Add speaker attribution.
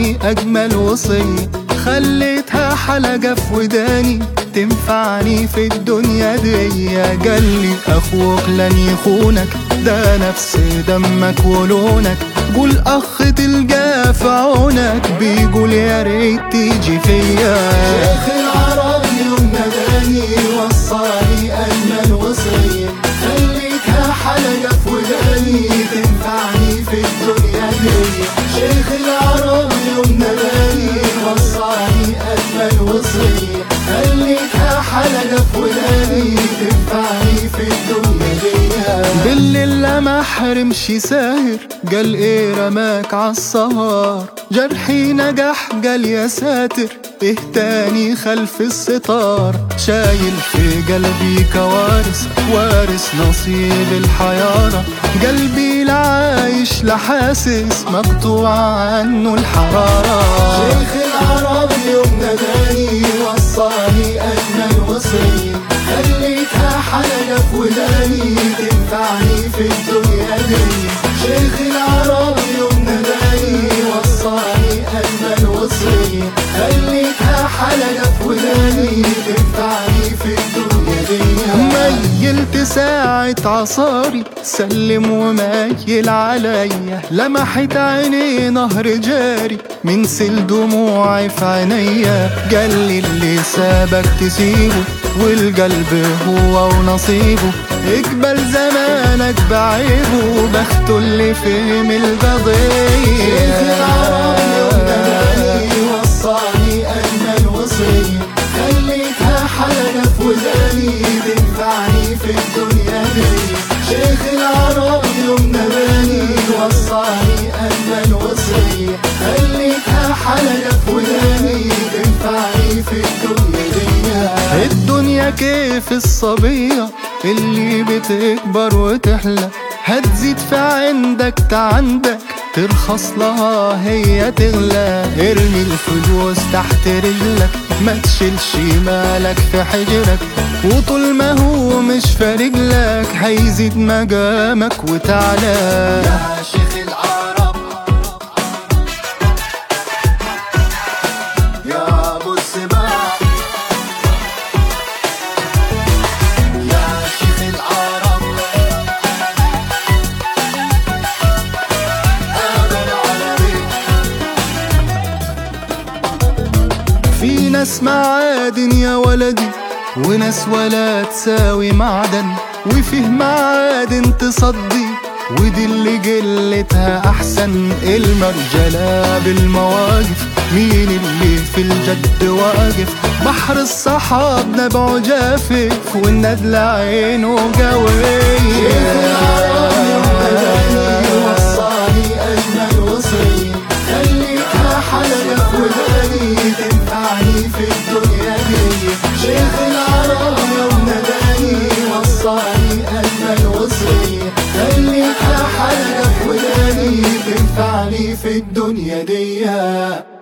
Speaker 1: وصاني أجمل وصية خليتها حلقة في وداني تنفعني في الدنيا دي قالي أخوك لن يخونك ده نفس دمك ولونك قول أخ تلقاه في عونك بيقول يا ريت تيجي فيا شيخ العرب يوم ناداني وصاني أجمل وصية خليتها حلقة في وداني تنفعني في الدنيا دي شيخ العرب يوم ناداني وصاني أجمل وصية خليتها حلقة في وداني تنفعني في الدنيا دي بالليل لما حرمش ساهر قال ايه رماك عالسهر جرحي نجح قال يا ساتر ايه تاني خلف الستار شايل في قلبي كوارث وارث نصيب الحيارة قلبي لا عايش لا حاسس مقطوع عنه الحرارة شيخ العرب يوم ناداني وصاني أجمل وصية خليتها حلقة في وداني تنفعني في الدنيا دي شيخ العرب يوم ناداني وصاني أجمل وصية خليتها حلقة في وداني تنفعني في الدنيا دي ميلت ساعة عصاري سلم ومايل عليا لمحت عيني نهر جاري من سل دموعي في عينيا قال لي اللي سابك تسيبه والقلب هو ونصيبه اقبل زمانك بعيبه بخته اللي فهم القضية وصاني أجمل وصية خليتها حلقة في وداني تنفعني في الدنيا دي شيخ العرب يوم نباني وصاني أجمل وصية خليتها حلقة في وداني تنفعني في الدنيا دي الدنيا كيف الصبية اللي بتكبر وتحلى هتزيد في عندك تعندك ترخص لها هي تغلى ارمي الفلوس تحت رجلك ما تشيلش مالك في حجرك وطول ما هو مش فارق لك هيزيد مقامك وتعلى
Speaker 2: يا شيخ العرب يا ابو السباع يا شيخ العرب انا العربي
Speaker 1: في ناس معادن يا ولدي وناس ولا تساوي معدن وفيه معادن تصدي ودي اللي قلتها احسن المرجلة بالمواقف مين اللي في الجد واقف بحر الصحاب نبعه جافف والندل عينه قوية
Speaker 2: وصاني اجمل وصية خليتها حلقة في وداني تنفعني في الدنيا دي شيخ العرب يوم ناداني وصاني اجمل وصية خليتها حلقة في وداني تنفعني في الدنيا دي